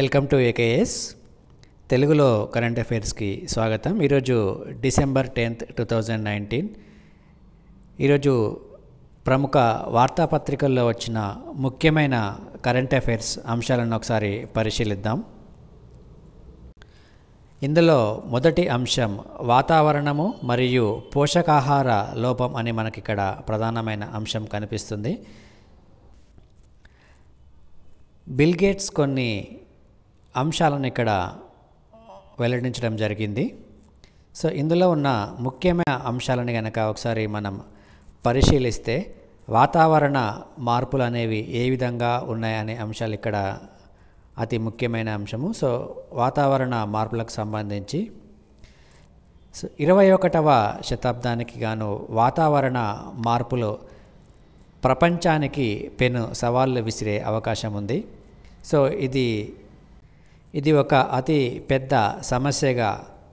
welcome to AKS తెలుగులో current అఫైర్స్కి స్వాగతం ఈరోజు December tenth two thousand nineteen ఈరోజు ప్రముఖ వార్తాపత్రికల్లో వచ్చిన ముఖ్యమైన కరెంట్ అఫైర్స్ అంశాలను ఒకసారి పరిశీలిద్దాం ఇందులో మొదటి అంశం వాతావరణము మరియు పోషకాహార లోపం అని మనకి ఇక్కడ ప్రధానమైన అంశం కనిపిస్తుంది బిల్ గేట్స్ కొన్ని అంశాలను ఇక్కడ వెల్లడించడం జరిగింది సో ఇందులో ఉన్న ముఖ్యమైన అంశాలను కనుక ఒకసారి మనం పరిశీలిస్తే వాతావరణ మార్పులు అనేవి ఏ విధంగా ఉన్నాయనే అంశాలు ఇక్కడ అతి ముఖ్యమైన అంశము సో వాతావరణ మార్పులకు సంబంధించి సో ఇరవై ఒకటవ శతాబ్దానికి గాను వాతావరణ మార్పులు ప్రపంచానికి పెను సవాళ్ళు విసిరే అవకాశం ఉంది సో ఇది ఇది ఒక అతి పెద్ద సమస్యగా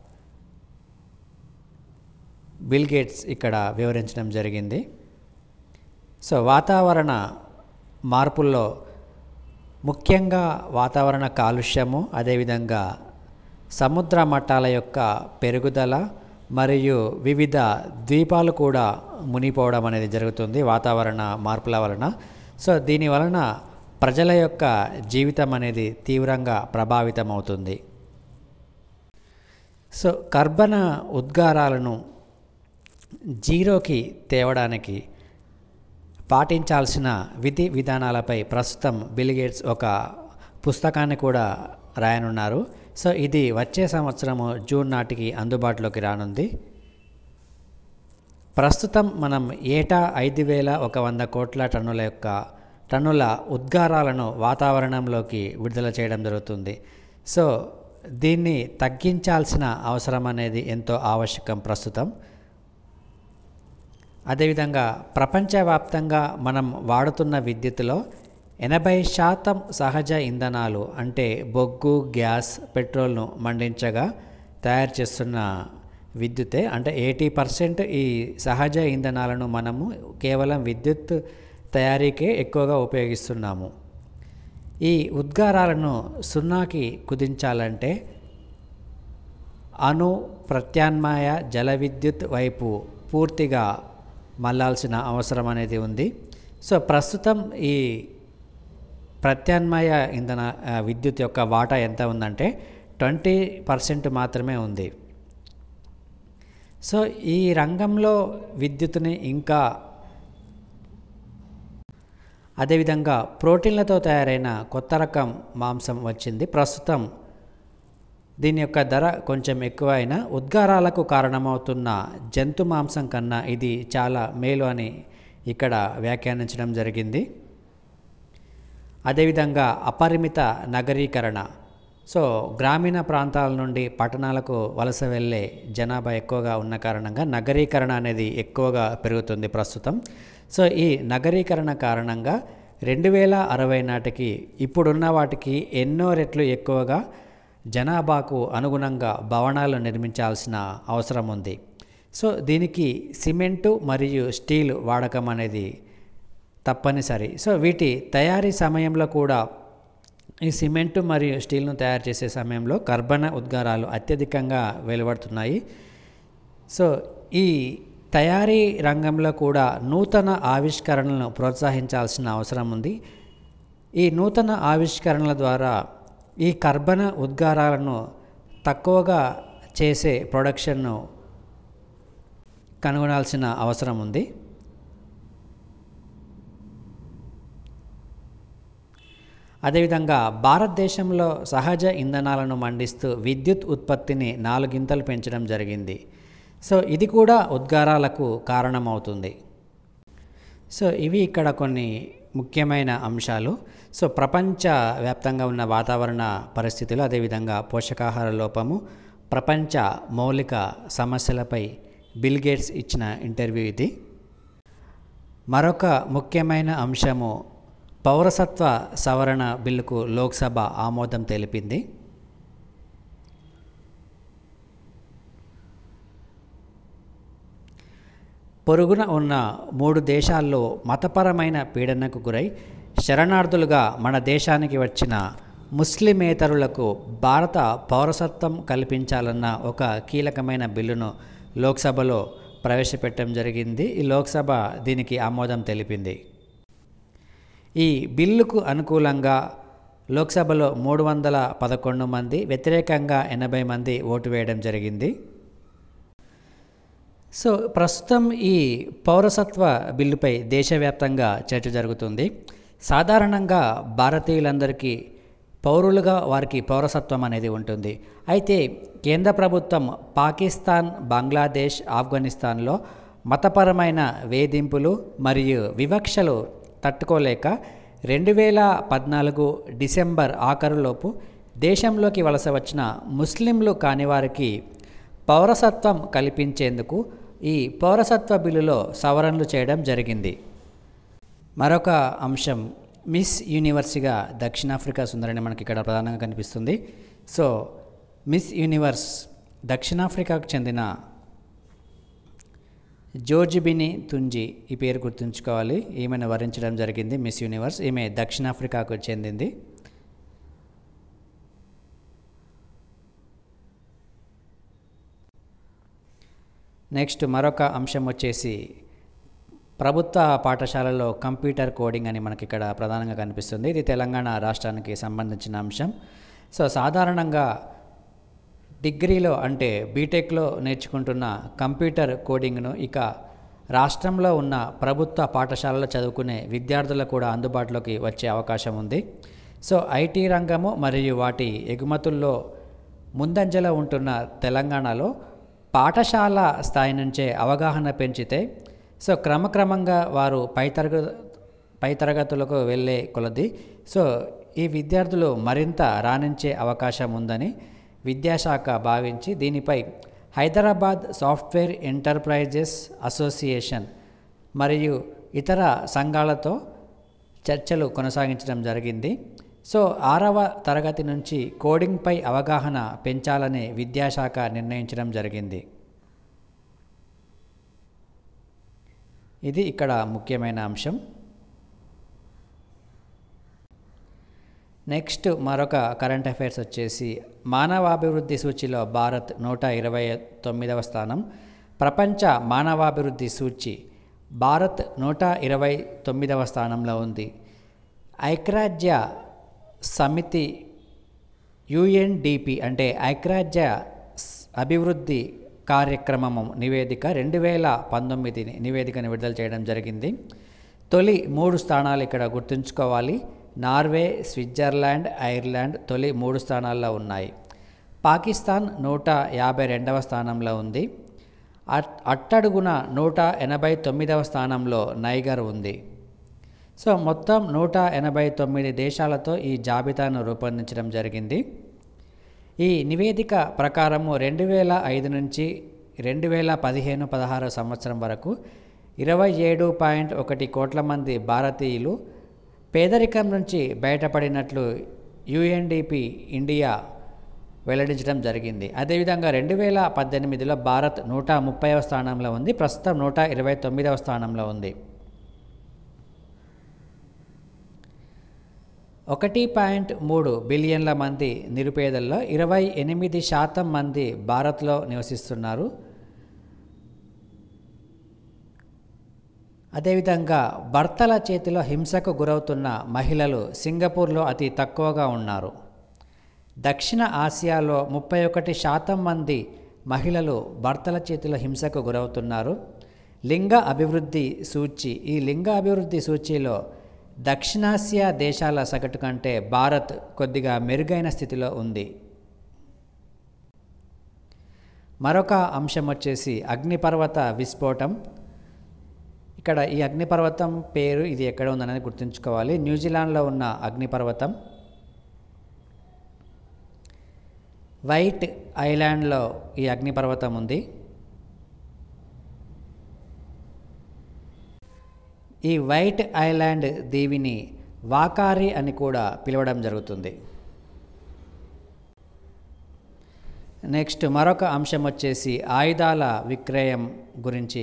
బిల్ గేట్స్ ఇక్కడ వివరించడం జరిగింది సో వాతావరణ మార్పుల్లో ముఖ్యంగా వాతావరణ కాలుష్యము అదేవిధంగా సముద్ర మట్టాల యొక్క పెరుగుదల మరియు వివిధ ద్వీపాలు కూడా మునిపోవడం అనేది జరుగుతుంది వాతావరణ మార్పుల వలన సో దీని వలన ప్రజల యొక్క జీవితం అనేది తీవ్రంగా ప్రభావితం అవుతుంది సో కర్బన ఉద్గారాలను జీరోకి తేవడానికి పాటించాల్సిన విధి విధానాలపై ప్రస్తుతం బిల్గేట్స్ ఒక పుస్తకాన్ని కూడా రాయనున్నారు సో ఇది వచ్చే సంవత్సరము జూన్ నాటికి అందుబాటులోకి రానుంది ప్రస్తుతం మనం ఏటా ఐదు వేల ఒక వంద కోట్ల టన్నుల యొక్క టన్నుల ఉద్గారాలను వాతావరణంలోకి విడుదల చేయడం జరుగుతుంది సో దీన్ని తగ్గించాల్సిన అవసరం అనేది ఎంతో ఆవశ్యకం ప్రస్తుతం అదేవిధంగా ప్రపంచవ్యాప్తంగా మనం వాడుతున్న విద్యుత్తులో ఎనభై శాతం సహజ ఇంధనాలు అంటే బొగ్గు గ్యాస్ పెట్రోల్ను మండించగా తయారు చేస్తున్న విద్యుతే అంటే ఎయిటీ పర్సెంట్ ఈ సహజ ఇంధనాలను మనము కేవలం విద్యుత్ తయారీకే ఎక్కువగా ఉపయోగిస్తున్నాము ఈ ఉద్గారాలను సున్నాకి కుదించాలంటే అణు ప్రత్యామ్నాయ జల విద్యుత్ వైపు పూర్తిగా మళ్ళాల్సిన అవసరం అనేది ఉంది సో ప్రస్తుతం ఈ ప్రత్యామ్నాయ ఇంధన విద్యుత్ యొక్క వాటా ఎంత ఉందంటే ట్వంటీ పర్సెంట్ మాత్రమే ఉంది సో ఈ రంగంలో విద్యుత్తుని ఇంకా అదేవిధంగా ప్రోటీన్లతో తయారైన కొత్త రకం మాంసం వచ్చింది ప్రస్తుతం దీని యొక్క ధర కొంచెం ఎక్కువ అయినా ఉద్గారాలకు కారణమవుతున్న జంతు మాంసం కన్నా ఇది చాలా మేలు అని ఇక్కడ వ్యాఖ్యానించడం జరిగింది అదేవిధంగా అపరిమిత నగరీకరణ సో గ్రామీణ ప్రాంతాల నుండి పట్టణాలకు వలస వెళ్ళే జనాభా ఎక్కువగా ఉన్న కారణంగా నగరీకరణ అనేది ఎక్కువగా పెరుగుతుంది ప్రస్తుతం సో ఈ నగరీకరణ కారణంగా రెండు వేల అరవై నాటికి ఇప్పుడున్న వాటికి ఎన్నో రెట్లు ఎక్కువగా జనాభాకు అనుగుణంగా భవనాలు నిర్మించాల్సిన అవసరం ఉంది సో దీనికి సిమెంటు మరియు స్టీల్ వాడకం అనేది తప్పనిసరి సో వీటి తయారీ సమయంలో కూడా ఈ సిమెంటు మరియు స్టీల్ను తయారు చేసే సమయంలో కర్బన ఉద్గారాలు అత్యధికంగా వెలువడుతున్నాయి సో ఈ తయారీ రంగంలో కూడా నూతన ఆవిష్కరణలను ప్రోత్సహించాల్సిన అవసరం ఉంది ఈ నూతన ఆవిష్కరణల ద్వారా ఈ కర్బన ఉద్గారాలను తక్కువగా చేసే ప్రొడక్షన్ను కనుగొనాల్సిన అవసరం ఉంది అదేవిధంగా భారతదేశంలో సహజ ఇంధనాలను మండిస్తూ విద్యుత్ ఉత్పత్తిని నాలుగింతలు పెంచడం జరిగింది సో ఇది కూడా ఉద్గారాలకు కారణమవుతుంది సో ఇవి ఇక్కడ కొన్ని ముఖ్యమైన అంశాలు సో ప్రపంచ వ్యాప్తంగా ఉన్న వాతావరణ పరిస్థితులు అదేవిధంగా పోషకాహార లోపము ప్రపంచ మౌలిక సమస్యలపై బిల్ గేట్స్ ఇచ్చిన ఇంటర్వ్యూ ఇది మరొక ముఖ్యమైన అంశము పౌరసత్వ సవరణ బిల్లుకు లోక్సభ ఆమోదం తెలిపింది పొరుగున ఉన్న మూడు దేశాల్లో మతపరమైన పీడనకు గురై శరణార్థులుగా మన దేశానికి వచ్చిన ముస్లిమేతరులకు భారత పౌరసత్వం కల్పించాలన్న ఒక కీలకమైన బిల్లును లోక్సభలో ప్రవేశపెట్టడం జరిగింది ఈ లోక్సభ దీనికి ఆమోదం తెలిపింది ఈ బిల్లుకు అనుకూలంగా లోక్సభలో మూడు వందల పదకొండు మంది వ్యతిరేకంగా ఎనభై మంది ఓటు వేయడం జరిగింది సో ప్రస్తుతం ఈ పౌరసత్వ బిల్లుపై దేశవ్యాప్తంగా చర్చ జరుగుతుంది సాధారణంగా భారతీయులందరికీ పౌరులుగా వారికి పౌరసత్వం అనేది ఉంటుంది అయితే కేంద్ర ప్రభుత్వం పాకిస్తాన్ బంగ్లాదేశ్ ఆఫ్ఘనిస్తాన్లో మతపరమైన వేధింపులు మరియు వివక్షలు తట్టుకోలేక రెండు వేల పద్నాలుగు డిసెంబర్ ఆఖరులోపు దేశంలోకి వలస వచ్చిన ముస్లింలు కాని వారికి పౌరసత్వం కల్పించేందుకు ఈ పౌరసత్వ బిల్లులో సవరణలు చేయడం జరిగింది మరొక అంశం మిస్ యూనివర్స్గా దక్షిణాఫ్రికా సుందరిని మనకి ఇక్కడ ప్రధానంగా కనిపిస్తుంది సో మిస్ యూనివర్స్ దక్షిణాఫ్రికాకు చెందిన జోర్జిబిని తుంజి ఈ పేరు గుర్తుంచుకోవాలి ఈమెను వరించడం జరిగింది మిస్ యూనివర్స్ ఈమె దక్షిణాఫ్రికాకు చెందింది నెక్స్ట్ మరొక అంశం వచ్చేసి ప్రభుత్వ పాఠశాలలో కంప్యూటర్ కోడింగ్ అని మనకి ఇక్కడ ప్రధానంగా కనిపిస్తుంది ఇది తెలంగాణ రాష్ట్రానికి సంబంధించిన అంశం సో సాధారణంగా డిగ్రీలో అంటే బీటెక్లో నేర్చుకుంటున్న కంప్యూటర్ కోడింగ్ను ఇక రాష్ట్రంలో ఉన్న ప్రభుత్వ పాఠశాలలో చదువుకునే విద్యార్థులకు కూడా అందుబాటులోకి వచ్చే అవకాశం ఉంది సో ఐటీ రంగము మరియు వాటి ఎగుమతుల్లో ముందంజలో ఉంటున్న తెలంగాణలో పాఠశాల స్థాయి నుంచే అవగాహన పెంచితే సో క్రమక్రమంగా వారు పై తరగ పై తరగతులకు వెళ్ళే కొలది సో ఈ విద్యార్థులు మరింత రాణించే అవకాశం ఉందని విద్యాశాఖ భావించి దీనిపై హైదరాబాద్ సాఫ్ట్వేర్ ఎంటర్ప్రైజెస్ అసోసియేషన్ మరియు ఇతర సంఘాలతో చర్చలు కొనసాగించడం జరిగింది సో ఆరవ తరగతి నుంచి కోడింగ్పై అవగాహన పెంచాలని విద్యాశాఖ నిర్ణయించడం జరిగింది ఇది ఇక్కడ ముఖ్యమైన అంశం నెక్స్ట్ మరొక కరెంట్ అఫైర్స్ వచ్చేసి మానవాభివృద్ధి సూచిలో భారత్ నూట ఇరవై తొమ్మిదవ స్థానం ప్రపంచ మానవాభివృద్ధి సూచి భారత్ నూట ఇరవై తొమ్మిదవ స్థానంలో ఉంది ఐక్యరాజ్య సమితి యుఎన్డిపి అంటే ఐక్యరాజ్య అభివృద్ధి కార్యక్రమం నివేదిక రెండు వేల పంతొమ్మిది నివేదికను విడుదల చేయడం జరిగింది తొలి మూడు స్థానాలు ఇక్కడ గుర్తుంచుకోవాలి నార్వే స్విట్జర్లాండ్ ఐర్లాండ్ తొలి మూడు స్థానాల్లో ఉన్నాయి పాకిస్తాన్ నూట యాభై రెండవ స్థానంలో ఉంది అట్ అట్టడుగున నూట ఎనభై తొమ్మిదవ స్థానంలో నైగర్ ఉంది సో మొత్తం నూట ఎనభై తొమ్మిది దేశాలతో ఈ జాబితాను రూపొందించడం జరిగింది ఈ నివేదిక ప్రకారము రెండు వేల ఐదు నుంచి రెండు వేల పదిహేను పదహారు సంవత్సరం వరకు ఇరవై ఏడు పాయింట్ ఒకటి కోట్ల మంది భారతీయులు పేదరికం నుంచి బయటపడినట్లు యుఎన్డిపి ఇండియా వెల్లడించడం జరిగింది అదేవిధంగా రెండు వేల పద్దెనిమిదిలో భారత్ నూట ముప్పైవ స్థానంలో ఉంది ప్రస్తుతం నూట ఇరవై తొమ్మిదవ స్థానంలో ఉంది ఒకటి పాయింట్ మూడు బిలియన్ల మంది నిరుపేదల్లో ఇరవై ఎనిమిది శాతం మంది భారత్లో నివసిస్తున్నారు అదేవిధంగా భర్తల చేతిలో హింసకు గురవుతున్న మహిళలు సింగపూర్లో అతి తక్కువగా ఉన్నారు దక్షిణ ఆసియాలో ముప్పై ఒకటి శాతం మంది మహిళలు భర్తల చేతిలో హింసకు గురవుతున్నారు లింగ అభివృద్ధి సూచి ఈ లింగ అభివృద్ధి సూచీలో దక్షిణాసియా దేశాల సగటు కంటే భారత్ కొద్దిగా మెరుగైన స్థితిలో ఉంది మరొక అంశం వచ్చేసి అగ్నిపర్వత విస్ఫోటం ఇక్కడ ఈ అగ్నిపర్వతం పేరు ఇది ఎక్కడ ఉందనేది గుర్తుంచుకోవాలి న్యూజిలాండ్లో ఉన్న అగ్నిపర్వతం వైట్ ఐలాండ్లో ఈ అగ్నిపర్వతం ఉంది ఈ వైట్ ఐలాండ్ దీవిని వాకారి అని కూడా పిలవడం జరుగుతుంది నెక్స్ట్ మరొక అంశం వచ్చేసి ఆయుధాల విక్రయం గురించి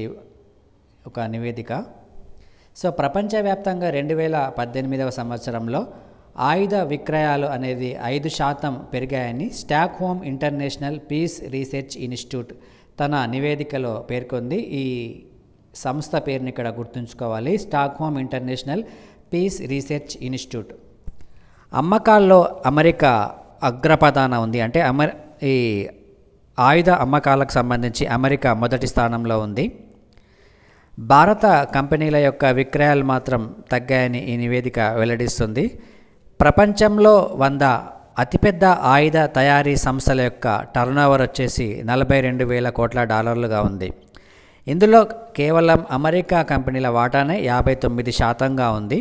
ఒక నివేదిక సో ప్రపంచవ్యాప్తంగా రెండు వేల పద్దెనిమిదవ సంవత్సరంలో ఆయుధ విక్రయాలు అనేది ఐదు శాతం పెరిగాయని Stockholm International Peace Research Institute తన నివేదికలో పేర్కొంది ఈ సంస్థ పేరుని ఇక్కడ గుర్తుంచుకోవాలి Stockholm International Peace Research Institute అమ్మకాల్లో అమెరికా అగ్రపదాన ఉంది అంటే అమెరి ఈ ఆయుధ అమ్మకాలకు సంబంధించి అమెరికా మొదటి స్థానంలో ఉంది భారత కంపెనీల యొక్క విక్రయాలు మాత్రం తగ్గాయని ఈ నివేదిక వెల్లడిస్తుంది ప్రపంచంలో వంద అతిపెద్ద ఆయుధ తయారీ సంస్థల యొక్క టర్నోవర్ వచ్చేసి నలభై రెండు వేల కోట్ల డాలర్లుగా ఉంది ఇందులో కేవలం అమెరికా కంపెనీల వాటానే యాభై తొమ్మిది శాతంగా ఉంది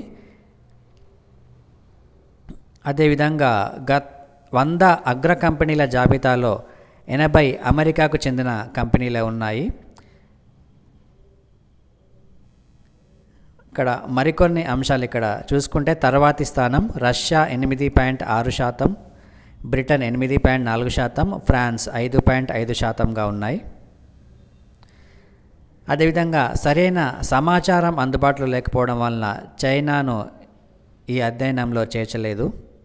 అదేవిధంగా గత్ వంద అగ్ర కంపెనీల జాబితాలో ఎనభై అమెరికాకు చెందిన కంపెనీలే ఉన్నాయి ఇక్కడ మరికొన్ని అంశాలు ఇక్కడ చూసుకుంటే తర్వాతి స్థానం రష్యా ఎనిమిది పాయింట్ ఆరు శాతం బ్రిటన్ ఎనిమిది పాయింట్ నాలుగు శాతం ఫ్రాన్స్ ఐదు పాయింట్ ఐదు శాతంగా ఉన్నాయి అదేవిధంగా సరైన సమాచారం అందుబాటులో లేకపోవడం వలన చైనాను ఈ అధ్యయనంలో చేర్చలేదు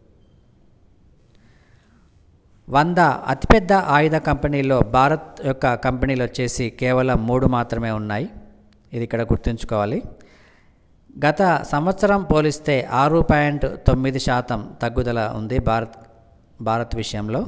వంద అతిపెద్ద ఆయుధ కంపెనీల్లో భారత్ యొక్క కంపెనీలు వచ్చేసి కేవలం మూడు మాత్రమే ఉన్నాయి ఇది ఇక్కడ గుర్తుంచుకోవాలి గత సంవత్సరం పోలిస్తే ఆరు పాయింట్ తొమ్మిది శాతం తగ్గుదల ఉంది భారత్ భారత్ విషయంలో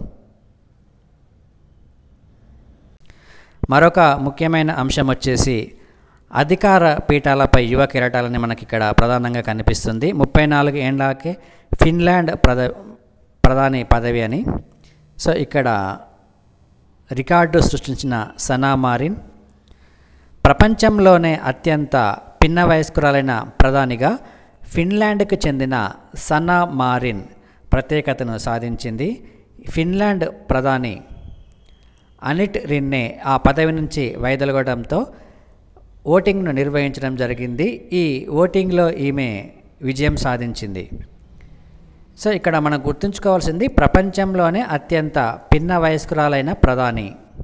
మరొక ముఖ్యమైన అంశం వచ్చేసి అధికార పీఠాలపై యువ కిరీటాలని మనకి ఇక్కడ ప్రధానంగా కనిపిస్తుంది ముప్పై నాలుగు ఏండ్లకే ఫిన్లాండ్ ప్రధ ప్రధాని పదవి అని సో ఇక్కడ రికార్డు సృష్టించిన సనా మారిన్ ప్రపంచంలోనే అత్యంత పిన్న వయస్కురాలైన ప్రధానిగా ఫిన్లాండ్కు చెందిన సనా మారిన్ ప్రత్యేకతను సాధించింది ఫిన్లాండ్ ప్రధాని అనిట్ రిన్నే ఆ పదవి నుంచి వైదొలగడంతో ఓటింగ్ను నిర్వహించడం జరిగింది ఈ ఓటింగ్లో ఈమె విజయం సాధించింది సో ఇక్కడ మనం గుర్తుంచుకోవాల్సింది ప్రపంచంలోనే అత్యంత పిన్న వయస్కురాలైన ప్రధాని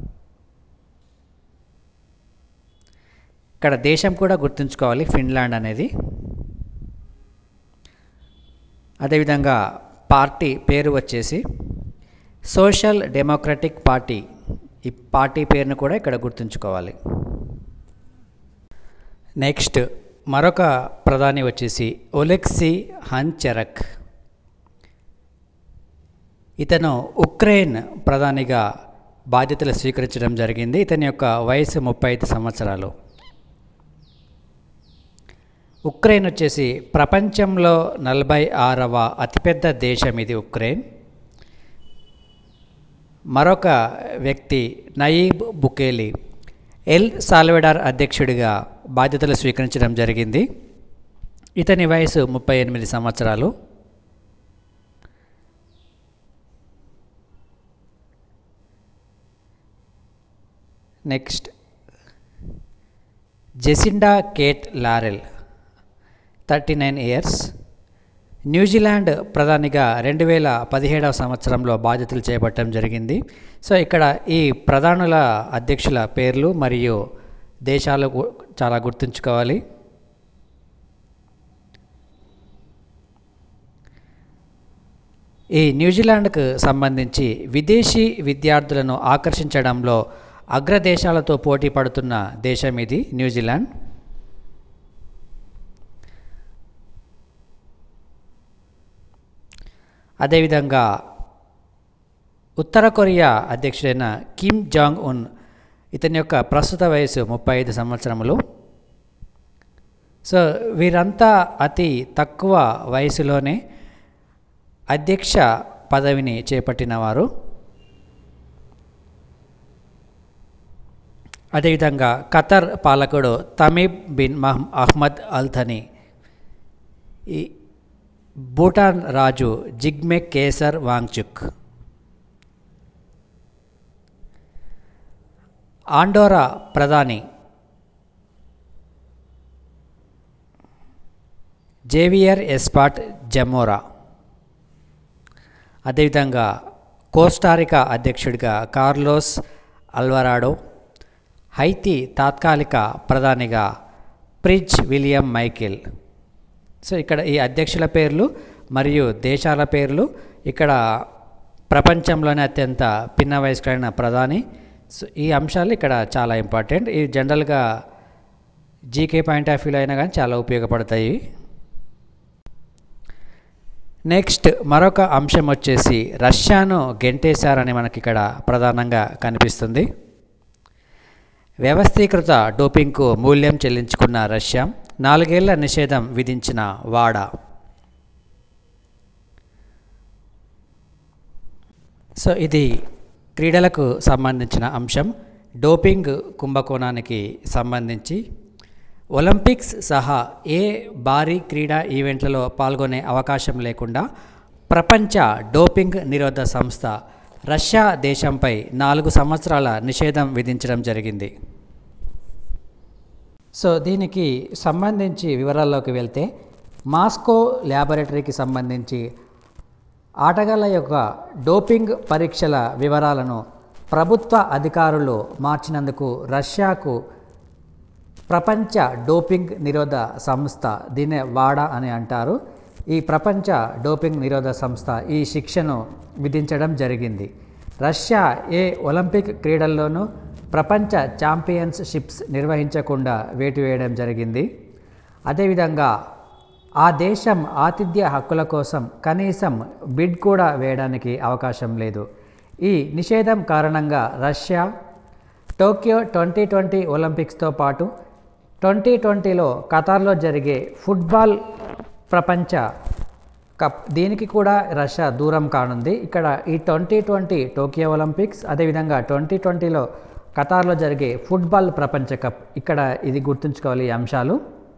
ఇక్కడ దేశం కూడా గుర్తుంచుకోవాలి ఫిన్లాండ్ అనేది అదేవిధంగా పార్టీ పేరు వచ్చేసి సోషల్ డెమోక్రటిక్ పార్టీ ఈ పార్టీ పేరును కూడా ఇక్కడ గుర్తుంచుకోవాలి నెక్స్ట్ మరొక ప్రధాని వచ్చేసి ఒలెక్సీ హన్చెరక్ ఇతను ఉక్రెయిన్ ప్రధానిగా బాధ్యతలు స్వీకరించడం జరిగింది ఇతని యొక్క వయసు ముప్పై ఐదు సంవత్సరాలు ఉక్రెయిన్ వచ్చేసి ప్రపంచంలో నలభై ఆరవ అతిపెద్ద దేశం ఇది ఉక్రెయిన్ మరొక వ్యక్తి నయీబ్ బుకేలి ఎల్ సాల్వెడార్ అధ్యక్షుడిగా బాధ్యతలు స్వీకరించడం జరిగింది ఇతని వయసు ముప్పై ఎనిమిది సంవత్సరాలు next Jacinda Kate Laurell thirty nine years New Zealand ప్రధానిగా రెండు వేల పదిహేడవ సంవత్సరంలో బాధ్యతలు చేపట్టడం జరిగింది సో ఇక్కడ ఈ ప్రధానుల అధ్యక్షుల పేర్లు మరియు దేశాలు గు- చాలా గుర్తుంచుకోవాలి ఈ న్యూజిలాండ్కు సంబంధించి విదేశీ విద్యార్థులను ఆకర్షించడంలో అగ్రదేశాలతో పోటీ పడుతున్న దేశం ఇది న్యూజిలాండ్ అదేవిధంగా ఉత్తర కొరియా అధ్యక్షుడైన కిమ్ జాంగ్ ఉన్ ఇతని యొక్క ప్రస్తుత వయసు ముప్పై ఐదు సంవత్సరములు సో వీరంతా అతి తక్కువ వయసులోనే అధ్యక్ష పదవిని చేపట్టిన వారు అదేవిధంగా ఖతర్ పాలకుడు తమీబ్ బిన్ మహ్ అహ్మద్ అల్థని ఈ భూటాన్ రాజు జిగ్మె కేసర్ వాంగ్చుక్ ఆండోరా ప్రధాని జేవియర్ ఎస్పాట్ జమోరా అదేవిధంగా కోస్టారికా అధ్యక్షుడిగా కార్లోస్ అల్వరాడో హైతి తాత్కాలిక ప్రధానిగా ప్రిజ్ విలియం మైకేల్ సో ఇక్కడ ఈ అధ్యక్షుల పేర్లు మరియు దేశాల పేర్లు ఇక్కడ ప్రపంచంలోనే అత్యంత పిన్న వయస్కులైన ప్రధాని సో ఈ అంశాలు ఇక్కడ చాలా ఇంపార్టెంట్ ఈ జనరల్గా జీకే పాయింట్ ఆఫ్ వ్యూలో అయినా కానీ చాలా ఉపయోగపడతాయి నెక్స్ట్ మరొక అంశం వచ్చేసి రష్యాను గెంటేశారని మనకి ఇక్కడ ప్రధానంగా కనిపిస్తుంది వ్యవస్థీకృత డోపింగ్కు మూల్యం చెల్లించుకున్న రష్యా నాలుగేళ్ల నిషేధం విధించిన వాడా సో ఇది క్రీడలకు సంబంధించిన అంశం డోపింగ్ కుంభకోణానికి సంబంధించి ఒలింపిక్స్ సహా ఏ భారీ క్రీడా ఈవెంట్లలో పాల్గొనే అవకాశం లేకుండా ప్రపంచ డోపింగ్ నిరోధ సంస్థ రష్యా దేశంపై నాలుగు సంవత్సరాల నిషేధం విధించడం జరిగింది సో దీనికి సంబంధించి వివరాల్లోకి వెళ్తే మాస్కో ల్యాబొరేటరీకి సంబంధించి ఆటగాళ్ల యొక్క డోపింగ్ పరీక్షల వివరాలను ప్రభుత్వ అధికారులు మార్చినందుకు రష్యాకు ప్రపంచ డోపింగ్ నిరోధ సంస్థ దీన్నే వాడా అని అంటారు ఈ ప్రపంచ డోపింగ్ నిరోధ సంస్థ ఈ శిక్షను విధించడం జరిగింది రష్యా ఏ ఒలింపిక్ క్రీడల్లోనూ ప్రపంచ ఛాంపియన్షిప్స్ నిర్వహించకుండా వేటు వేయడం జరిగింది అదేవిధంగా ఆ దేశం ఆతిథ్య హక్కుల కోసం కనీసం బిడ్ కూడా వేయడానికి అవకాశం లేదు ఈ నిషేధం కారణంగా రష్యా టోక్యో ట్వంటీ ట్వంటీ ఒలింపిక్స్తో పాటు ట్వంటీ ట్వంటీలో ఖతార్లో జరిగే ఫుట్బాల్ ప్రపంచ కప్ దీనికి కూడా రష్యా దూరం కానుంది ఇక్కడ ఈ ట్వంటీ ట్వంటీ టోక్యో ఒలింపిక్స్ అదేవిధంగా ట్వంటీ ట్వంటీలో ఖతార్లో జరిగే ఫుట్బాల్ ప్రపంచ కప్ ఇక్కడ ఇది గుర్తుంచుకోవాలి ఈ అంశాలు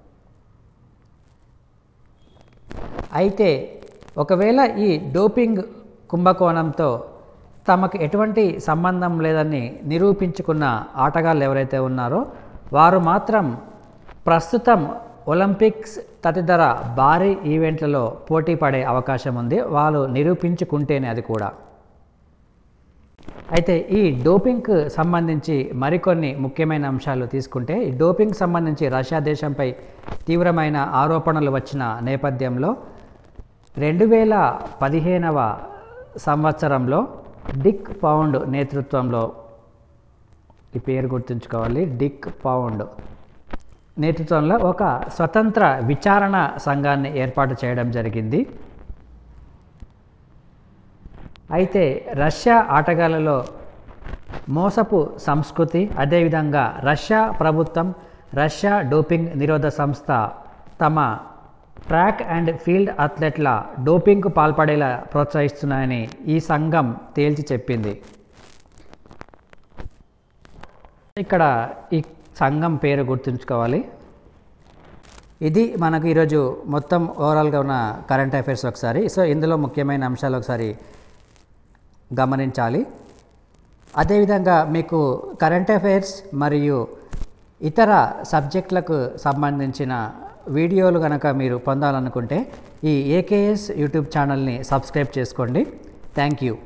అయితే ఒకవేళ ఈ డోపింగ్ కుంభకోణంతో తమకు ఎటువంటి సంబంధం లేదని నిరూపించుకున్న ఆటగాళ్ళు ఎవరైతే ఉన్నారో వారు మాత్రం ప్రస్తుతం ఒలింపిక్స్ తదితర భారీ ఈవెంట్లలో పోటీ పడే అవకాశం ఉంది వాళ్ళు నిరూపించుకుంటేనే అది కూడా అయితే ఈ డోపింగ్కు సంబంధించి మరికొన్ని ముఖ్యమైన అంశాలు తీసుకుంటే ఈ డోపింగ్ సంబంధించి రష్యా దేశంపై తీవ్రమైన ఆరోపణలు వచ్చిన నేపథ్యంలో రెండు వేల పదిహేనవ సంవత్సరంలో డిక్ పౌండ్ నేతృత్వంలో ఈ పేరు గుర్తుంచుకోవాలి డిక్ పౌండ్ నేతృత్వంలో ఒక స్వతంత్ర విచారణ సంఘాన్ని ఏర్పాటు చేయడం జరిగింది అయితే రష్యా ఆటగాళ్లలో మోసపు సంస్కృతి అదేవిధంగా రష్యా ప్రభుత్వం రష్యా డోపింగ్ నిరోధ సంస్థ తమ ట్రాక్ అండ్ ఫీల్డ్ అథ్లెట్ల డోపింగ్కు పాల్పడేలా ప్రోత్సహిస్తున్నాయని ఈ సంఘం తేల్చి చెప్పింది ఇక్కడ ఈ సంఘం పేరు గుర్తుంచుకోవాలి ఇది మనకు ఈరోజు మొత్తం ఓవరాల్గా ఉన్న కరెంట్ అఫైర్స్ ఒకసారి సో ఇందులో ముఖ్యమైన అంశాలు ఒకసారి గమనించాలి అదేవిధంగా మీకు కరెంట్ అఫైర్స్ మరియు ఇతర సబ్జెక్టులకు సంబంధించిన వీడియోలు కనుక మీరు పొందాలనుకుంటే ఈ ఏకేఎస్ యూట్యూబ్ ఛానల్ని సబ్స్క్రైబ్ చేసుకోండి థ్యాంక్ యూ